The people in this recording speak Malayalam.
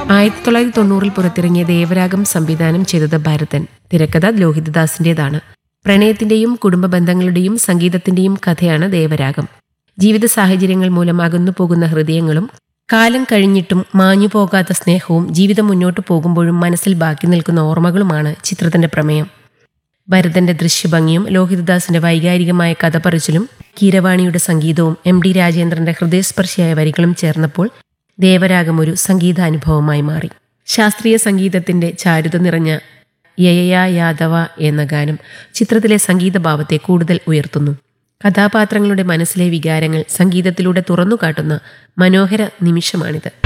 ആയിരത്തി തൊള്ളായിരത്തി തൊണ്ണൂറിൽ പുറത്തിറങ്ങിയ ദേവരാഗം സംവിധാനം ചെയ്തത് ഭരതൻ തിരക്കഥ ലോഹിതദാസിന്റേതാണ് പ്രണയത്തിന്റെയും കുടുംബ ബന്ധങ്ങളുടെയും സംഗീതത്തിന്റെയും കഥയാണ് ദേവരാഗം ജീവിത സാഹചര്യങ്ങൾ മൂലം അകന്നു പോകുന്ന ഹൃദയങ്ങളും കാലം കഴിഞ്ഞിട്ടും മാഞ്ഞു പോകാത്ത സ്നേഹവും ജീവിതം മുന്നോട്ട് പോകുമ്പോഴും മനസ്സിൽ ബാക്കി നിൽക്കുന്ന ഓർമ്മകളുമാണ് ചിത്രത്തിന്റെ പ്രമേയം ഭരതന്റെ ദൃശ്യഭംഗിയും ലോഹിതദാസിന്റെ വൈകാരികമായ കഥ പറച്ചിലും കീരവാണിയുടെ സംഗീതവും എം ഡി രാജേന്ദ്രന്റെ ഹൃദയസ്പർശിയായ വരികളും ചേർന്നപ്പോൾ ദേവരാഗം ഒരു സംഗീതാനുഭവമായി മാറി ശാസ്ത്രീയ സംഗീതത്തിന്റെ ചാരുത നിറഞ്ഞ യയയാ യാദവ എന്ന ഗാനം ചിത്രത്തിലെ സംഗീതഭാവത്തെ കൂടുതൽ ഉയർത്തുന്നു കഥാപാത്രങ്ങളുടെ മനസ്സിലെ വികാരങ്ങൾ സംഗീതത്തിലൂടെ തുറന്നുകാട്ടുന്ന മനോഹര നിമിഷമാണിത്